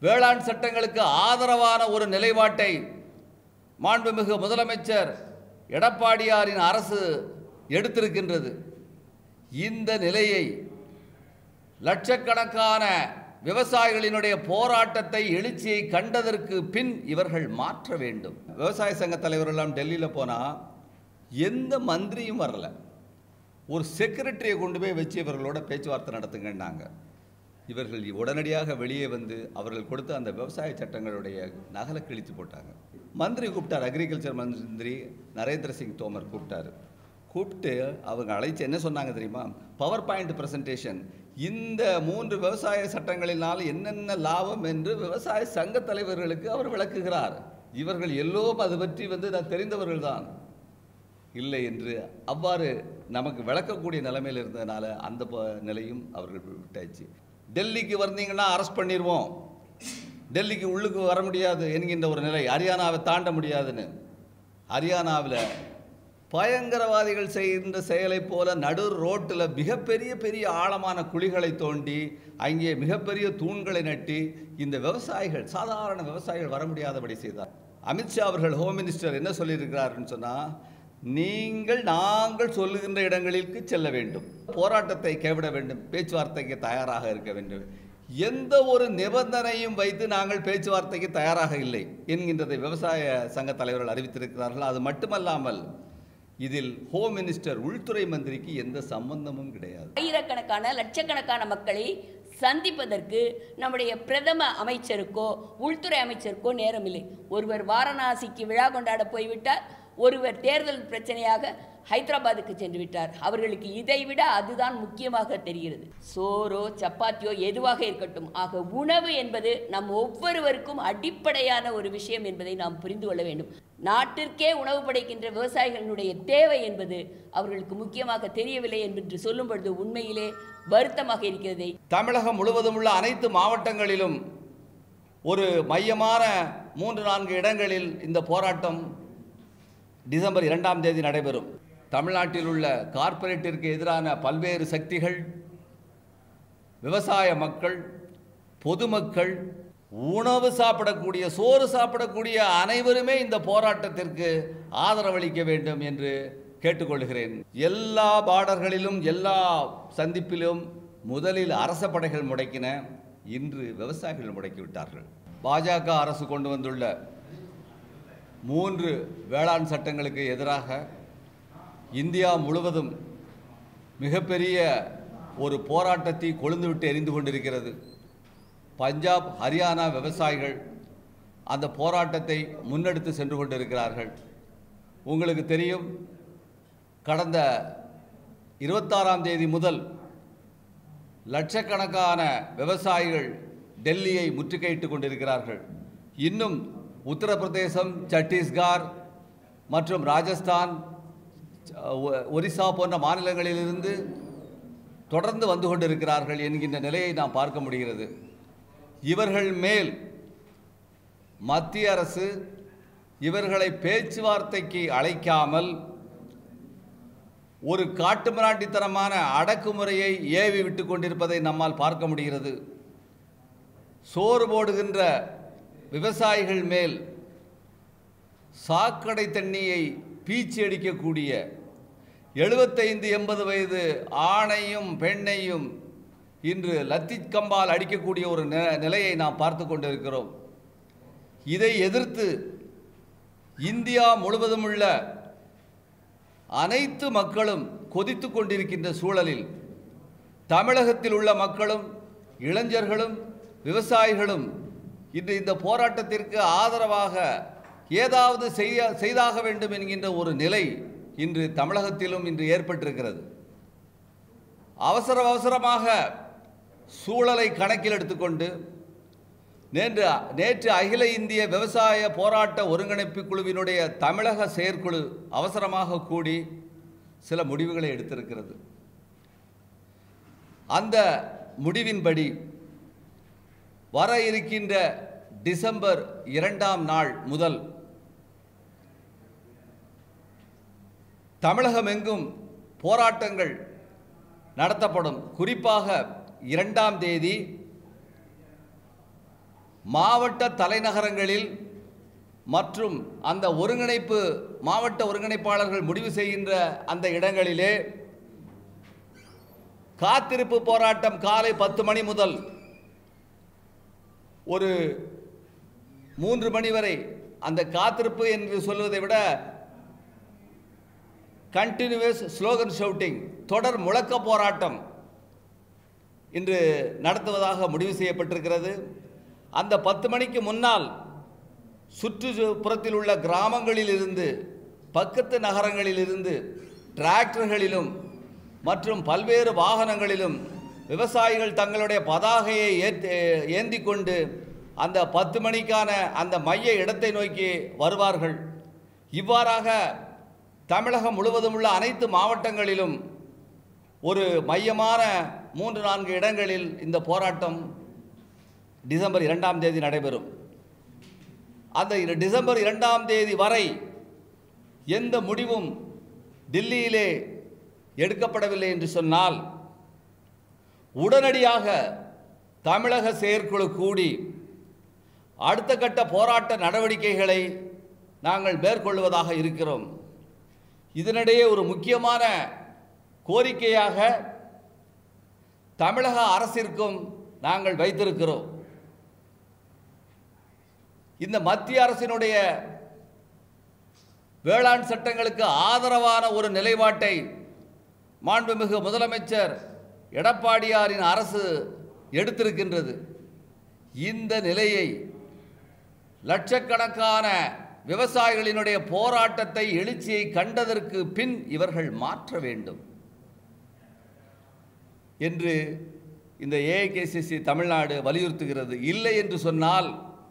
வேளாண் சட்டங்களுக்கு ஆதரவான ஒரு நிலைப்பாட்டை மாண்புமிகு முதலமைச்சர் எடப்பாடியாரின் அரசு எடுத்திருக்கின்றது இந்த நிலையை லட்சக்கணக்கான விவசாயிகளினுடைய போராட்டத்தை எழுச்சியை கண்டதற்கு பின் இவர்கள் மாற்ற வேண்டும் விவசாய சங்க தலைவரெல்லாம் டெல்லியில் போனால் எந்த மந்திரியும் வரல ஒரு செக்ரட்டரியை கொண்டு போய் வச்சு இவர்களோட பேச்சுவார்த்தை நடத்துங்கன்னாங்க இவர்கள் உடனடியாக வெளியே வந்து அவர்கள் கொடுத்த அந்த விவசாய சட்டங்களுடைய நகலை கிழித்து போட்டாங்க மந்திரி கூப்பிட்டார் அக்ரிகல்ச்சர் மந்திரி நரேந்திர சிங் தோமர் கூப்பிட்டாரு கூப்பிட்டு அவங்க அழைச்சு என்ன சொன்னாங்க தெரியுமா பவர் பாயிண்ட் பிரசன்டேஷன் இந்த மூன்று விவசாய சட்டங்களினால் என்னென்ன லாபம் என்று விவசாய சங்க தலைவர்களுக்கு அவர் விளக்குகிறார் இவர்கள் எல்லோரும் அது பற்றி வந்து நான் தெரிந்தவர்கள் தான் இல்லை என்று அவ்வாறு நமக்கு விளக்கக்கூடிய நிலைமையில் இருந்ததுனால அந்த ப- நிலையும் அவர்கள் விட்டாச்சு டெல்லிக்கு வந்தீங்கன்னா அரெஸ்ட் பண்ணிடுவோம் டெல்லிக்கு உள்ளுக்கு வர முடியாது என்கின்ற ஒரு நிலை ஹரியானாவை தாண்ட முடியாதுன்னு ஹரியானாவில் பயங்கரவாதிகள் செய்கின்ற செயலைப் போல நடு ரோட்டில் மிகப்பெரிய பெரிய ஆழமான குழிகளை தோண்டி அங்கே மிகப்பெரிய தூண்களை நட்டி இந்த விவசாயிகள் சாதாரண விவசாயிகள் வர முடியாதபடி செய்தார் அமித்ஷா அவர்கள் ஹோம் மினிஸ்டர் என்ன சொல்லியிருக்கிறாருன்னு சொன்னால் நீங்கள் நாங்கள் சொல்லுகின்ற இடங்களுக்கு செல்ல வேண்டும் போராட்டத்தை கைவிட வேண்டும் பேச்சுவார்த்தைக்கு தயாராக இருக்க வேண்டும் எந்த ஒரு நிபந்தனையும் வைத்து நாங்கள் பேச்சுவார்த்தைக்கு தயாராக இல்லை என்கின்றதை விவசாய சங்க தலைவர்கள் அறிவித்திருக்கிறார்கள் அது மட்டுமல்லாமல் இதில் ஹோம் மினிஸ்டர் உள்துறை மந்திரிக்கு எந்த சம்பந்தமும் கிடையாது ஆயிரக்கணக்கான லட்சக்கணக்கான மக்களை சந்திப்பதற்கு நம்முடைய பிரதம அமைச்சருக்கோ உள்துறை அமைச்சருக்கோ நேரமில்லை ஒருவர் வாரணாசிக்கு விழா கொண்டாட போய்விட்டார் ஒருவர் தேர்தல் பிரச்சனையாக ஹைதராபாத்துக்கு சென்று விட்டார் அவர்களுக்கு இதைவிட அதுதான் முக்கியமாக தெரிகிறது சோறோ சப்பாத்தியோ எதுவாக இருக்கட்டும் ஆக உணவு என்பது நம் ஒவ்வொருவருக்கும் அடிப்படையான ஒரு விஷயம் என்பதை நாம் புரிந்து கொள்ள வேண்டும் நாட்டிற்கே உணவு படைக்கின்ற விவசாயிகளினுடைய தேவை என்பது அவர்களுக்கு முக்கியமாக தெரியவில்லை என்று சொல்லும் பொழுது உண்மையிலே வருத்தமாக இருக்கிறதை தமிழகம் முழுவதும் உள்ள அனைத்து மாவட்டங்களிலும் ஒரு மையமான மூன்று நான்கு இடங்களில் இந்த போராட்டம் டிசம்பர் இரண்டாம் தேதி நடைபெறும் தமிழ்நாட்டில் உள்ள கார்ப்பரேட்டிற்கு எதிரான பல்வேறு சக்திகள் விவசாய மக்கள் பொதுமக்கள் உணவு சாப்பிடக்கூடிய சோறு சாப்பிடக்கூடிய அனைவருமே இந்த போராட்டத்திற்கு ஆதரவளிக்க வேண்டும் என்று கேட்டுக்கொள்கிறேன் எல்லா பார்டர்களிலும் எல்லா சந்திப்பிலும் முதலில் அரச படைகள் முடக்கின இன்று விவசாயிகள் முடக்கிவிட்டார்கள் பாஜக அரசு கொண்டு வந்துள்ள மூன்று வேளாண் சட்டங்களுக்கு எதிராக இந்தியா முழுவதும் மிகப்பெரிய ஒரு போராட்டத்தை கொழுந்துவிட்டு எரிந்து கொண்டிருக்கிறது பஞ்சாப் ஹரியானா விவசாயிகள் அந்த போராட்டத்தை முன்னெடுத்து சென்று கொண்டிருக்கிறார்கள் உங்களுக்கு தெரியும் கடந்த இருபத்தாறாம் தேதி முதல் லட்சக்கணக்கான விவசாயிகள் டெல்லியை முற்றுகையிட்டு கொண்டிருக்கிறார்கள் இன்னும் உத்தரப்பிரதேசம் சத்தீஸ்கர் மற்றும் ராஜஸ்தான் ஒ- ஒரிசா போன்ற மாநிலங்களிலிருந்து தொடர்ந்து வந்து கொண்டிருக்கிறார்கள் என்கின்ற நிலையை நாம் பார்க்க முடிகிறது இவர்கள் மேல் மத்திய அரசு இவர்களை பேச்சுவார்த்தைக்கு அழைக்காமல் ஒரு காட்டுமிராண்டித்தனமான அடக்குமுறையை ஏவி விட்டு கொண்டிருப்பதை நம்மால் பார்க்க முடிகிறது சோறு போடுகின்ற விவசாயிகள் மேல் சாக்கடை தண்ணியை பீச்சி அடிக்கக்கூடிய எழுபத்தைந்து எண்பது வயது ஆணையும் பெண்ணையும் இன்று லத்திக் கம்பால் அடிக்கக்கூடிய ஒரு நி- நிலையை நாம் பார்த்து கொண்டிருக்கிறோம் இதை எதிர்த்து இந்தியா முழுவதும் உள்ள அனைத்து மக்களும் கொதித்து கொண்டிருக்கின்ற சூழலில் தமிழகத்தில் உள்ள மக்களும் இளைஞர்களும் விவசாயிகளும் இன்று இந்த போராட்டத்திற்கு ஆதரவாக ஏதாவது செய்ய செய்தாக வேண்டும் என்கின்ற ஒரு நிலை இன்று தமிழகத்திலும் இன்று ஏற்பட்டிருக்கிறது அவசர அவசரமாக சூழலை கணக்கில் எடுத்துக்கொண்டு நேற்று நேற்று அகில இந்திய விவசாய போராட்ட ஒருங்கிணைப்பு குழுவினுடைய தமிழக செயற்குழு அவசரமாக கூடி சில முடிவுகளை எடுத்திருக்கிறது அந்த முடிவின்படி வர இருக்கின்ற டிசம்பர் இரண்டாம் நாள் முதல் தமிழகம் எங்கும் போராட்டங்கள் நடத்தப்படும் குறிப்பாக இரண்டாம் தேதி மாவட்ட தலைநகரங்களில் மற்றும் அந்த ஒருங்கிணைப்பு மாவட்ட ஒருங்கிணைப்பாளர்கள் முடிவு செய்கின்ற அந்த இடங்களிலே காத்திருப்பு போராட்டம் காலை பத்து மணி முதல் ஒரு மூன்று மணி வரை அந்த காத்திருப்பு என்று சொல்வதை விட கண்டினியூஸ் ஸ்லோகன் ஷவுட்டிங் தொடர் முழக்க போராட்டம் இன்று நடத்துவதாக முடிவு செய்யப்பட்டிருக்கிறது அந்த பத்து மணிக்கு முன்னால் சுற்றுப்புறத்தில் உள்ள கிராமங்களிலிருந்து பக்கத்து நகரங்களிலிருந்து டிராக்டர்களிலும் மற்றும் பல்வேறு வாகனங்களிலும் விவசாயிகள் தங்களுடைய பதாகையை ஏத் ஏந்தி கொண்டு அந்த பத்து மணிக்கான அந்த மைய இடத்தை நோக்கி வருவார்கள் இவ்வாறாக தமிழகம் முழுவதும் உள்ள அனைத்து மாவட்டங்களிலும் ஒரு மையமான மூன்று நான்கு இடங்களில் இந்த போராட்டம் டிசம்பர் இரண்டாம் தேதி நடைபெறும் அந்த இர- டிசம்பர் இரண்டாம் தேதி வரை எந்த முடிவும் டில்லியிலே எடுக்கப்படவில்லை என்று சொன்னால் உடனடியாக தமிழக செயற்குழு கூடி அடுத்த கட்ட போராட்ட நடவடிக்கைகளை நாங்கள் மேற்கொள்வதாக இருக்கிறோம் இதனிடையே ஒரு முக்கியமான கோரிக்கையாக தமிழக அரசிற்கும் நாங்கள் வைத்திருக்கிறோம் இந்த மத்திய அரசினுடைய வேளாண் சட்டங்களுக்கு ஆதரவான ஒரு நிலைப்பாட்டை மாண்புமிகு முதலமைச்சர் எடப்பாடியாரின் அரசு எடுத்திருக்கின்றது இந்த நிலையை லட்சக்கணக்கான விவசாயிகளினுடைய போராட்டத்தை எழுச்சியை கண்டதற்கு பின் இவர்கள் மாற்ற வேண்டும் என்று இந்த ஏஐகேசிசி தமிழ்நாடு வலியுறுத்துகிறது இல்லை என்று சொன்னால்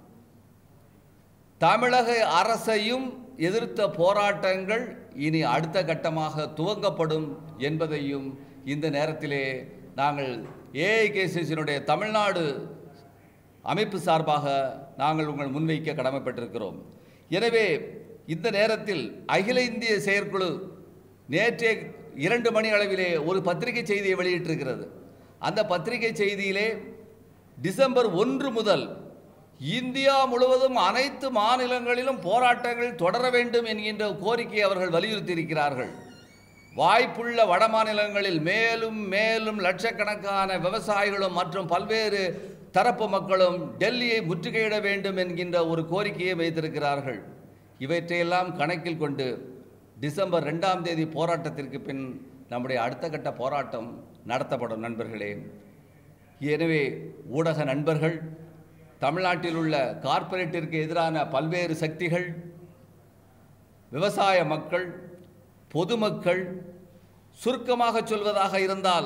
தமிழக அரசையும் எதிர்த்த போராட்டங்கள் இனி அடுத்த கட்டமாக துவங்கப்படும் என்பதையும் இந்த நேரத்திலே நாங்கள் ஏஐகேசிசியினுடைய தமிழ்நாடு அமைப்பு சார்பாக நாங்கள் உங்கள் முன்வைக்க கடமைப்பட்டிருக்கிறோம் எனவே இந்த நேரத்தில் அகில இந்திய செயற்குழு நேற்றே இரண்டு மணி அளவிலே ஒரு பத்திரிகை செய்தியை வெளியிட்டிருக்கிறது அந்த பத்திரிகை செய்தியிலே டிசம்பர் ஒன்று முதல் இந்தியா முழுவதும் அனைத்து மாநிலங்களிலும் போராட்டங்கள் தொடர வேண்டும் என்கின்ற கோரிக்கையை அவர்கள் வலியுறுத்தியிருக்கிறார்கள் வாய்ப்புள்ள வட மாநிலங்களில் மேலும் மேலும் லட்சக்கணக்கான விவசாயிகளும் மற்றும் பல்வேறு தரப்பு மக்களும் டெல்லியை முற்றுகையிட வேண்டும் என்கின்ற ஒரு கோரிக்கையை வைத்திருக்கிறார்கள் இவற்றையெல்லாம் கணக்கில் கொண்டு டிசம்பர் ரெண்டாம் தேதி போராட்டத்திற்கு பின் நம்முடைய அடுத்த கட்ட போராட்டம் நடத்தப்படும் நண்பர்களே எனவே ஊடக நண்பர்கள் தமிழ்நாட்டில் உள்ள கார்ப்பரேட்டிற்கு எதிரான பல்வேறு சக்திகள் விவசாய மக்கள் பொதுமக்கள் சுருக்கமாக சொல்வதாக இருந்தால்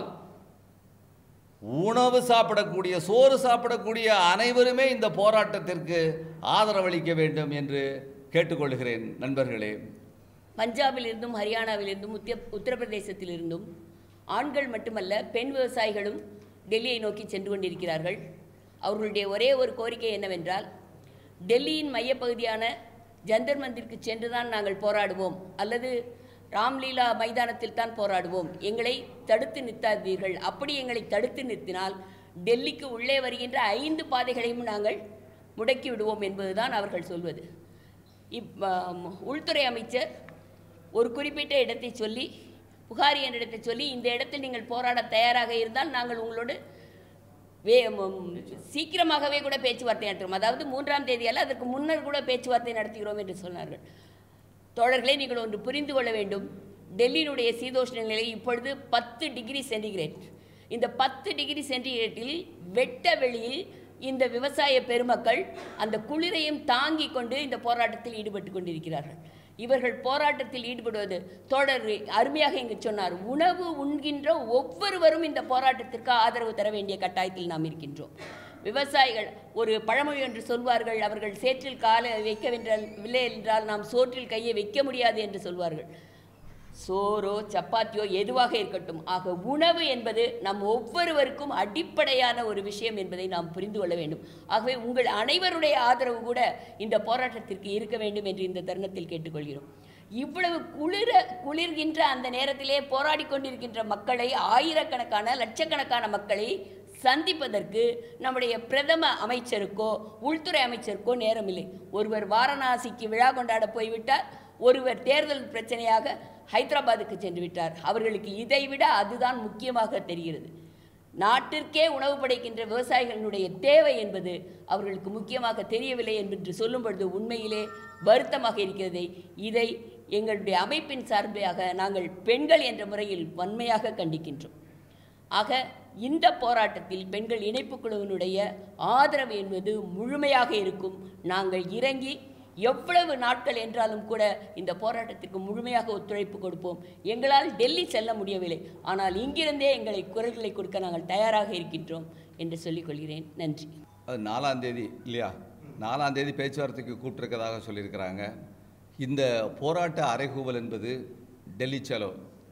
உணவு சாப்பிடக்கூடிய சோறு சாப்பிடக்கூடிய அனைவருமே இந்த போராட்டத்திற்கு ஆதரவளிக்க வேண்டும் என்று கேட்டுக்கொள்கிறேன் நண்பர்களே பஞ்சாபிலிருந்தும் ஹரியானாவிலிருந்தும் உத்திய உத்தரப்பிரதேசத்திலிருந்தும் ஆண்கள் மட்டுமல்ல பெண் விவசாயிகளும் டெல்லியை நோக்கி சென்று கொண்டிருக்கிறார்கள் அவர்களுடைய ஒரே ஒரு கோரிக்கை என்னவென்றால் டெல்லியின் மையப்பகுதியான ஜந்தர் மந்திற்கு சென்றுதான் நாங்கள் போராடுவோம் அல்லது ராம்லீலா மைதானத்தில் தான் போராடுவோம் எங்களை தடுத்து நிறுத்தாதீர்கள் அப்படி எங்களை தடுத்து நிறுத்தினால் டெல்லிக்கு உள்ளே வருகின்ற ஐந்து பாதைகளையும் நாங்கள் முடக்கி விடுவோம் என்பதுதான் அவர்கள் சொல்வது இப் ஆம், உள்துறை அமைச்சர் ஒரு குறிப்பிட்ட இடத்தை சொல்லி புகாரி என்ற இடத்தை சொல்லி இந்த இடத்தில் நீங்கள் போராட தயாராக இருந்தால் நாங்கள் உங்களோடு வே ம், சீக்கிரமாகவே கூட பேச்சுவார்த்தை நடத்துகிறோம் அதாவது மூன்றாம் தேதி அல்ல அதற்கு முன்னர் கூட பேச்சுவார்த்தை நடத்துகிறோம் என்று சொன்னார்கள் தோழர்களே நீங்கள் ஒன்று புரிந்து கொள்ள வேண்டும் டெல்லியினுடைய சீதோஷ்ண நிலை இப்பொழுது பத்து டிகிரி சென்டிகிரேட் இந்த பத்து டிகிரி சென்டிகிரேட்டில் வெட்ட வெளியில் இந்த விவசாய பெருமக்கள் அந்த குளிரையும் தாங்கிக் கொண்டு இந்த போராட்டத்தில் ஈடுபட்டு கொண்டிருக்கிறார்கள் இவர்கள் போராட்டத்தில் ஈடுபடுவது தொடர் அருமையாக இங்கு சொன்னார் உணவு உண்கின்ற ஒவ்வொருவரும் இந்த போராட்டத்திற்கு ஆதரவு தர வேண்டிய கட்டாயத்தில் நாம் இருக்கின்றோம் விவசாயிகள் ஒரு பழமொழி என்று சொல்வார்கள் அவர்கள் சேற்றில் காலை வைக்கவில்லை என்றால் நாம் சோற்றில் கையை வைக்க முடியாது என்று சொல்வார்கள் சோறோ சப்பாத்தியோ எதுவாக இருக்கட்டும் ஆக உணவு என்பது நம் ஒவ்வொருவருக்கும் அடிப்படையான ஒரு விஷயம் என்பதை நாம் புரிந்து கொள்ள வேண்டும் ஆகவே உங்கள் அனைவருடைய ஆதரவு கூட இந்த போராட்டத்திற்கு இருக்க வேண்டும் என்று இந்த தருணத்தில் கேட்டுக்கொள்கிறோம் இவ்வளவு குளிர குளிர்கின்ற அந்த நேரத்திலே போராடி கொண்டிருக்கின்ற மக்களை ஆயிரக்கணக்கான லட்சக்கணக்கான மக்களை சந்திப்பதற்கு நம்முடைய பிரதம அமைச்சருக்கோ உள்துறை அமைச்சருக்கோ நேரமில்லை ஒருவர் வாரணாசிக்கு விழா கொண்டாட போய்விட்டார் ஒருவர் தேர்தல் பிரச்சனையாக ஹைதராபாத்துக்கு சென்று விட்டார் அவர்களுக்கு இதைவிட அதுதான் முக்கியமாக தெரிகிறது நாட்டிற்கே உணவு படைக்கின்ற விவசாயிகளுடைய தேவை என்பது அவர்களுக்கு முக்கியமாக தெரியவில்லை என்று சொல்லும் பொழுது உண்மையிலே வருத்தமாக இருக்கிறது இதை எங்களுடைய அமைப்பின் சார்பாக நாங்கள் பெண்கள் என்ற முறையில் வன்மையாக கண்டிக்கின்றோம் ஆக இந்த போராட்டத்தில் பெண்கள் இணைப்புக் குழுவினுடைய ஆதரவு என்பது முழுமையாக இருக்கும் நாங்கள் இறங்கி எவ்வளவு நாட்கள் என்றாலும் கூட இந்த போராட்டத்திற்கு முழுமையாக ஒத்துழைப்பு கொடுப்போம் எங்களால் டெல்லி செல்ல முடியவில்லை ஆனால் இங்கிருந்தே எங்களை குரல்களை கொடுக்க நாங்கள் தயாராக இருக்கின்றோம் என்று சொல்லிக் கொள்கிறேன் நன்றி அது நாலாம் தேதி இல்லையா நாலாம் தேதி பேச்சுவார்த்தைக்கு கூப்பிட்டுருக்கதாக சொல்லியிருக்கிறாங்க இந்த போராட்ட அறைகூவல் என்பது டெல்லி செலவு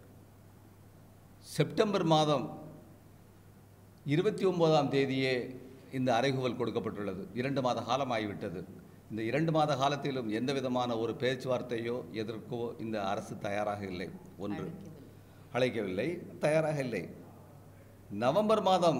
செப்டம்பர் மாதம் இருபத்தி ஒன்பதாம் தேதியே இந்த அறைகூவல் கொடுக்கப்பட்டுள்ளது இரண்டு மாத காலம் ஆகிவிட்டது இந்த இரண்டு மாத காலத்திலும் எந்த விதமான ஒரு பேச்சுவார்த்தையோ எதற்கோ இந்த அரசு தயாராக இல்லை ஒன்று அழைக்கவில்லை தயாராக இல்லை நவம்பர் மாதம்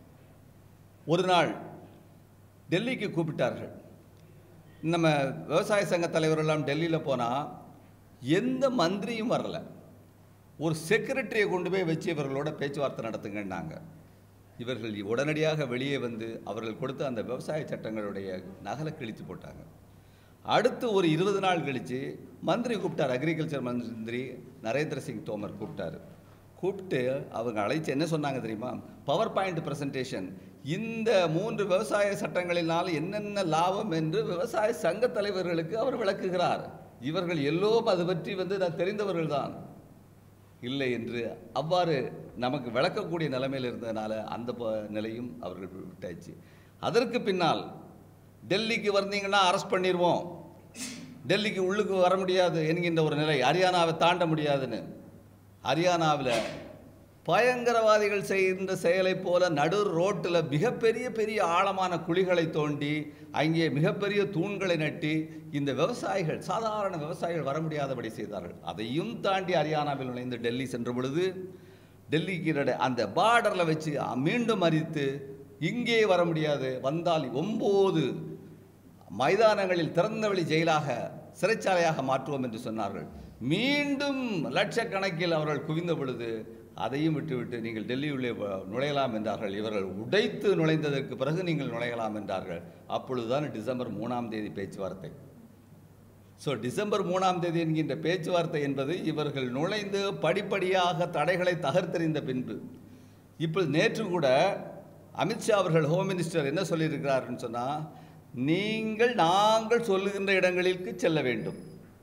ஒரு நாள் டெல்லிக்கு கூப்பிட்டார்கள் நம்ம விவசாய சங்க தலைவரெல்லாம் டெல்லியில் போனால் எந்த மந்திரியும் வரல ஒரு செக்ரட்டரியை கொண்டு போய் வச்சு இவர்களோட பேச்சுவார்த்தை நடத்துங்கன்னாங்க இவர்கள் உடனடியாக வெளியே வந்து அவர்கள் கொடுத்த அந்த விவசாய சட்டங்களுடைய நகலை கிழித்து போட்டாங்க அடுத்து ஒரு இருபது நாள் கழித்து மந்திரி கூப்பிட்டார் அக்ரிகல்ச்சர் மந்திரி நரேந்திர சிங் தோமர் கூப்பிட்டாரு கூப்பிட்டு அவங்க அழைச்சு என்ன சொன்னாங்க தெரியுமா பவர் பாயிண்ட் பிரசன்டேஷன் இந்த மூன்று விவசாய சட்டங்களினால் என்னென்ன லாபம் என்று விவசாய சங்க தலைவர்களுக்கு அவர் விளக்குகிறார் இவர்கள் எல்லோரும் அது பற்றி வந்து நான் தெரிந்தவர்கள் தான் இல்லை என்று அவ்வாறு நமக்கு விளக்கக்கூடிய நிலைமையில் இருந்ததுனால அந்த ப- நிலையும் அவர்கள் விட்டாச்சு அதற்கு பின்னால் டெல்லிக்கு வந்தீங்கன்னா அரெஸ்ட் பண்ணிடுவோம் டெல்லிக்கு உள்ளுக்கு வர முடியாது என்கின்ற ஒரு நிலை ஹரியானாவை தாண்ட முடியாதுன்னு ஹரியானாவில் பயங்கரவாதிகள் செய்கின்ற செயலைப் போல நடு ரோட்டில் மிகப்பெரிய பெரிய ஆழமான குழிகளை தோண்டி அங்கே மிகப்பெரிய தூண்களை நட்டி இந்த விவசாயிகள் சாதாரண விவசாயிகள் வர முடியாதபடி செய்தார்கள் அதையும் தாண்டி ஹரியானாவில் நுழைந்து டெல்லி சென்ற பொழுது டெல்லிக்கு இடையே அந்த பார்டரில் வச்சு மீண்டும் அரித்து இங்கே வர முடியாது வந்தால் ஒம்பது மைதானங்களில் திறந்தவெளி ஜெயிலாக சிறைச்சாலையாக மாற்றுவோம் என்று சொன்னார்கள் மீண்டும் லட்சக்கணக்கில் அவர்கள் குவிந்த பொழுது அதையும் விட்டுவிட்டு நீங்கள் டெல்லி உள்ளே வ- நுழையலாம் என்றார்கள் இவர்கள் உடைத்து நுழைந்ததற்கு பிறகு நீங்கள் நுழையலாம் என்றார்கள் அப்பொழுதுதான் டிசம்பர் மூணாம் தேதி பேச்சுவார்த்தை ஸோ டிசம்பர் மூணாம் தேதி என்கின்ற பேச்சுவார்த்தை என்பது இவர்கள் நுழைந்து படிப்படியாக தடைகளை தகர்த்தெறிந்த பின்பு இப்போ நேற்று கூட அமித்ஷா அவர்கள் ஹோம் மினிஸ்டர் என்ன சொல்லியிருக்கிறாருன்னு சொன்னால் நீங்கள் நாங்கள் சொல்லுகின்ற இடங்களுக்கு செல்ல வேண்டும்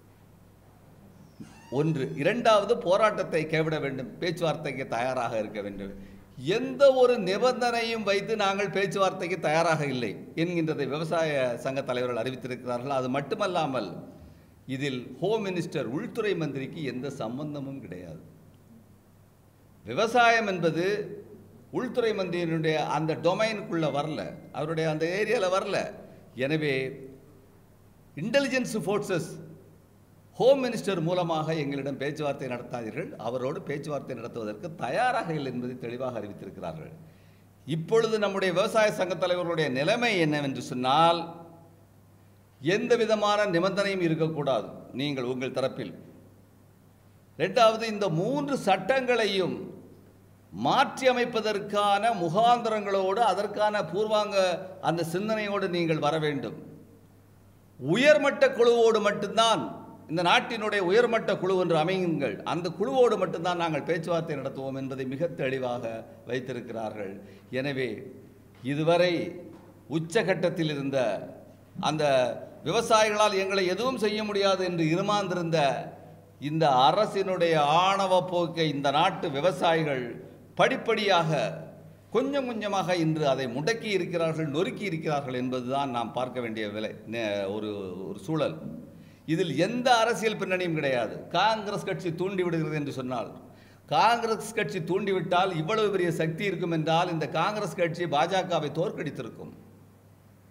ஒன்று இரண்டாவது போராட்டத்தை கைவிட வேண்டும் பேச்சுவார்த்தைக்கு தயாராக இருக்க வேண்டும் எந்த ஒரு நிபந்தனையும் வைத்து நாங்கள் பேச்சுவார்த்தைக்கு தயாராக இல்லை என்கின்றதை விவசாய சங்க தலைவர்கள் அறிவித்திருக்கிறார்கள் அது மட்டுமல்லாமல் இதில் ஹோம் மினிஸ்டர் உள்துறை மந்திரிக்கு எந்த சம்பந்தமும் கிடையாது விவசாயம் என்பது உள்துறை மந்திரியினுடைய அந்த டொமைனுக்குள்ளே வரல அவருடைய அந்த ஏரியாவில் வரல எனவே இன்டெலிஜென்ஸ் ஃபோர்ஸஸ் ஹோம் மினிஸ்டர் மூலமாக எங்களிடம் பேச்சுவார்த்தை நடத்தாதீர்கள் அவரோடு பேச்சுவார்த்தை நடத்துவதற்கு தயாராக இல்லை என்பதை தெளிவாக அறிவித்திருக்கிறார்கள் இப்பொழுது நம்முடைய விவசாய சங்க தலைவர்களுடைய நிலைமை என்னவென்று சொன்னால் எந்த விதமான நிபந்தனையும் இருக்கக்கூடாது நீங்கள் உங்கள் தரப்பில் ரெண்டாவது இந்த மூன்று சட்டங்களையும் மாற்றி அமைப்பதற்கான முகாந்திரங்களோடு அதற்கான பூர்வாங்க அந்த சிந்தனையோடு நீங்கள் வர வேண்டும் உயர்மட்ட குழுவோடு மட்டும்தான் இந்த நாட்டினுடைய உயர்மட்ட குழு என்று அமையுங்கள் அந்த குழுவோடு மட்டும்தான் நாங்கள் பேச்சுவார்த்தை நடத்துவோம் என்பதை மிக தெளிவாக வைத்திருக்கிறார்கள் எனவே இதுவரை உச்சகட்டத்தில் இருந்த அந்த விவசாயிகளால் எங்களை எதுவும் செய்ய முடியாது என்று இருமாந்திருந்த இந்த அரசினுடைய ஆணவ போக்கை இந்த நாட்டு விவசாயிகள் படிப்படியாக கொஞ்சம் கொஞ்சமாக இன்று அதை முடக்கி இருக்கிறார்கள் நொறுக்கி இருக்கிறார்கள் என்பதுதான் நாம் பார்க்க வேண்டிய விலை நே- ஒரு ஒரு சூழல் இதில் எந்த அரசியல் பின்னணியும் கிடையாது காங்கிரஸ் கட்சி தூண்டி விடுகிறது என்று சொன்னால் காங்கிரஸ் கட்சி தூண்டிவிட்டால் இவ்வளவு பெரிய சக்தி இருக்கும் என்றால் இந்த காங்கிரஸ் கட்சி பாஜகவை தோற்கடித்திருக்கும்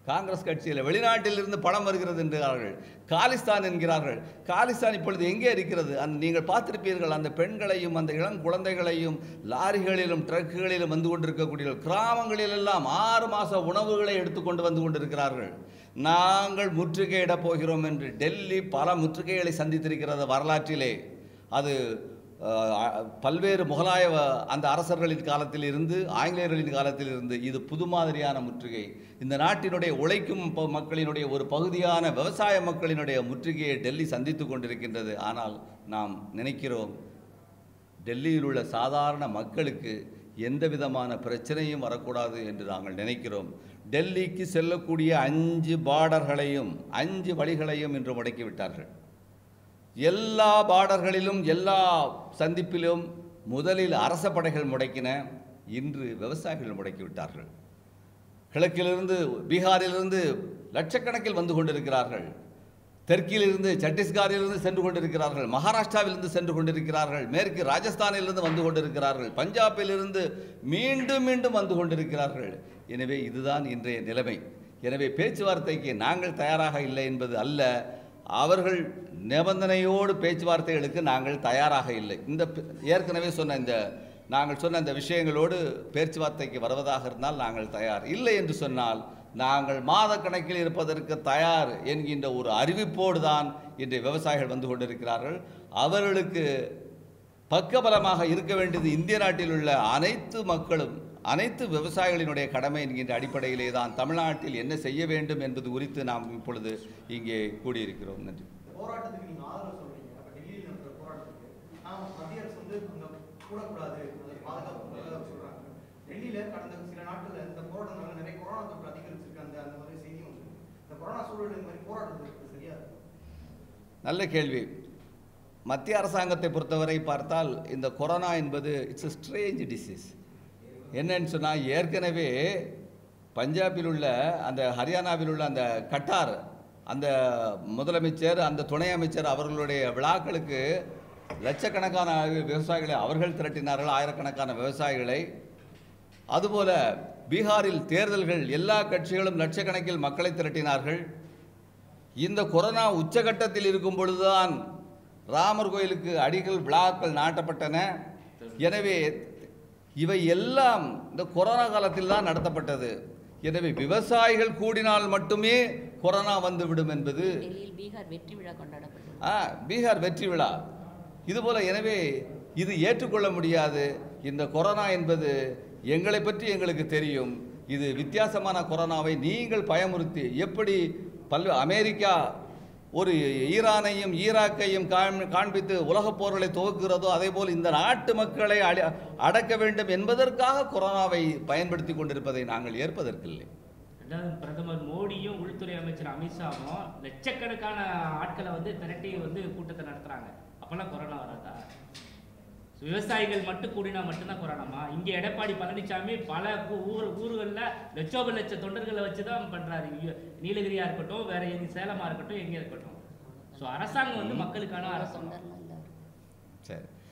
காங்கிரஸ் கட்சியில் வெளிநாட்டில் இருந்து பணம் வருகிறது என்கிறார்கள் காலிஸ்தான் என்கிறார்கள் காலிஸ்தான் இப்பொழுது எங்கே இருக்கிறது அந்த நீங்கள் பார்த்திருப்பீர்கள் அந்த பெண்களையும் அந்த இளம் குழந்தைகளையும் லாரிகளிலும் ட்ரக்குகளிலும் வந்து கொண்டிருக்கக்கூடிய கிராமங்களிலெல்லாம் ஆறு மாத உணவுகளை எடுத்துக்கொண்டு வந்து கொண்டிருக்கிறார்கள் நாங்கள் முற்றுகையிடப் போகிறோம் என்று டெல்லி பல முற்றுகைகளை சந்தித்திருக்கிறது வரலாற்றிலே அது அஹ், பல்வேறு முகலாய வ- அந்த அரசர்களின் காலத்தில் இருந்து ஆங்கிலேயர்களின் காலத்தில் இருந்து இது புது மாதிரியான முற்றுகை இந்த நாட்டினுடைய உழைக்கும் ப- மக்களினுடைய ஒரு பகுதியான விவசாய மக்களினுடைய முற்றுகையை டெல்லி சந்தித்து கொண்டிருக்கின்றது ஆனால் நாம் நினைக்கிறோம் டெல்லியில் உள்ள சாதாரண மக்களுக்கு எந்த விதமான பிரச்சனையும் வரக்கூடாது என்று நாங்கள் நினைக்கிறோம் டெல்லிக்கு செல்லக்கூடிய அஞ்சு பார்டர்களையும் அஞ்சு வழிகளையும் இன்று முடக்கிவிட்டார்கள் எல்லா பார்டர்களிலும் எல்லா சந்திப்பிலும் முதலில் அரச படைகள் முடக்கின இன்று விவசாயிகள் முடக்கிவிட்டார்கள் கிழக்கிலிருந்து பீகாரிலிருந்து லட்சக்கணக்கில் வந்து கொண்டிருக்கிறார்கள் தெற்கிலிருந்து சத்தீஸ்கரிலிருந்து சென்று கொண்டிருக்கிறார்கள் மகாராஷ்டிராவிலிருந்து சென்று கொண்டிருக்கிறார்கள் மேற்கு ராஜஸ்தானிலிருந்து வந்து கொண்டிருக்கிறார்கள் பஞ்சாபிலிருந்து மீண்டும் மீண்டும் வந்து கொண்டிருக்கிறார்கள் எனவே இதுதான் இன்றைய நிலைமை எனவே பேச்சுவார்த்தைக்கு நாங்கள் தயாராக இல்லை என்பது அல்ல அவர்கள் நிபந்தனையோடு பேச்சுவார்த்தைகளுக்கு நாங்கள் தயாராக இல்லை இந்த பே- ஏற்கனவே சொன்ன இந்த நாங்கள் சொன்ன இந்த விஷயங்களோடு பேச்சுவார்த்தைக்கு வருவதாக இருந்தால் நாங்கள் தயார் இல்லை என்று சொன்னால் நாங்கள் மாதக்கணக்கில் இருப்பதற்கு தயார் என்கின்ற ஒரு அறிவிப்போடு தான் இன்றைய விவசாயிகள் வந்து கொண்டிருக்கிறார்கள் அவர்களுக்கு பக்கபலமாக இருக்க வேண்டியது இந்திய நாட்டில் உள்ள அனைத்து மக்களும் அனைத்து விவசாயிகளினுடைய கடமை என்கின்ற அடிப்படையிலே தான் தமிழ்நாட்டில் என்ன செய்ய வேண்டும் என்பது குறித்து நாம் இப்பொழுது இங்கே கூடியிருக்கிறோம் நன்றி போராட்டத்துக்கு நீங்க ஆதரவு சொல்றீங்க அப்ப டெல்லியில் நடக்கிற போராட்டத்துக்கு ஆனா மத்திய அரசு வந்து அங்க கூடக்கூடாது அது பாதுகாப்பு சொல்றாங்க டெல்லியில கடந்த சில நாட்கள்ல இந்த போராட்டங்கள்ல நிறைய கொரோனா தொற்று அதிகரிச்சிருக்கு அந்த அந்த மாதிரி செய்தி வந்து இந்த கொரோனா சூழல் இந்த மாதிரி போராட்டத்துக்கு சரியா இருக்கு நல்ல கேள்வி மத்திய அரசாங்கத்தை பொறுத்தவரை பார்த்தால் இந்த கொரோனா என்பது இட்ஸ் a ஸ்ட்ரேஞ்ச் டிசீஸ் என்னன்னு சொன்னால் ஏற்கனவே பஞ்சாபில் உள்ள அந்த ஹரியானாவில் உள்ள அந்த கட்டார் அந்த முதலமைச்சர் அந்த துணை அமைச்சர் அவர்களுடைய விழாக்களுக்கு லட்சக்கணக்கான விவசாயிகளை அவர்கள் திரட்டினார்கள் ஆயிரக்கணக்கான விவசாயிகளை அதுபோல பீகாரில் தேர்தல்கள் எல்லா கட்சிகளும் லட்சக்கணக்கில் மக்களை திரட்டினார்கள் இந்த கொரோனா உச்சகட்டத்தில் இருக்கும் பொழுதுதான் ராமர் கோயிலுக்கு அடிகள் விழாக்கள் நாட்டப்பட்டன எனவே இவை எல்லாம் இந்த கொரோனா காலத்தில் தான் நடத்தப்பட்டது எனவே விவசாயிகள் கூடினால் மட்டுமே கொரோனா வந்துவிடும் என்பது டெல்லியில் பீகார் வெற்றி விழா கொண்டாடப்பட்டது ஆ பீகார் வெற்றி விழா இதுபோல எனவே இது ஏற்றுக்கொள்ள முடியாது இந்த கொரோனா என்பது எங்களை பற்றி எங்களுக்கு தெரியும் இது வித்தியாசமான கொரோனாவை நீங்கள் பயமுறுத்தி எப்படி பல் அமெரிக்கா ஒரு ஈரானையும் ஈராக்கையும் காண்- காண்பித்து உலகப் போர்களை துவக்குகிறதோ அதேபோல் இந்த நாட்டு மக்களை அழி அடக்க வேண்டும் என்பதற்காக கொரோனாவை பயன்படுத்தி கொண்டிருப்பதை நாங்கள் ஏற்பதற்கில்லை ரெண்டாவது பிரதமர் மோடியும் உள்துறை அமைச்சர் அமித்ஷாவும் லட்சக்கணக்கான ஆட்களை வந்து திரட்டி வந்து கூட்டத்தை நடத்துறாங்க அப்பெல்லாம் கொரோனா வராதா விவசாயிகள் மட்டும் கூடினா மட்டும்தான் கொரோனாமா இங்க எடப்பாடி பழனிசாமி பல ஊ- ஊர் ஊர்களில் லட்சோப லட்ச தொண்டர்களை வச்சு தான் பண்றாரு இங்க நீலகிரியா இருக்கட்டும் வேற எங்க சேலமா இருக்கட்டும் எங்க இருக்கட்டும் ஸோ அரசாங்கம் வந்து மக்களுக்கான அரசாங்கம் தொண்டர்லாம் இல்லை சரி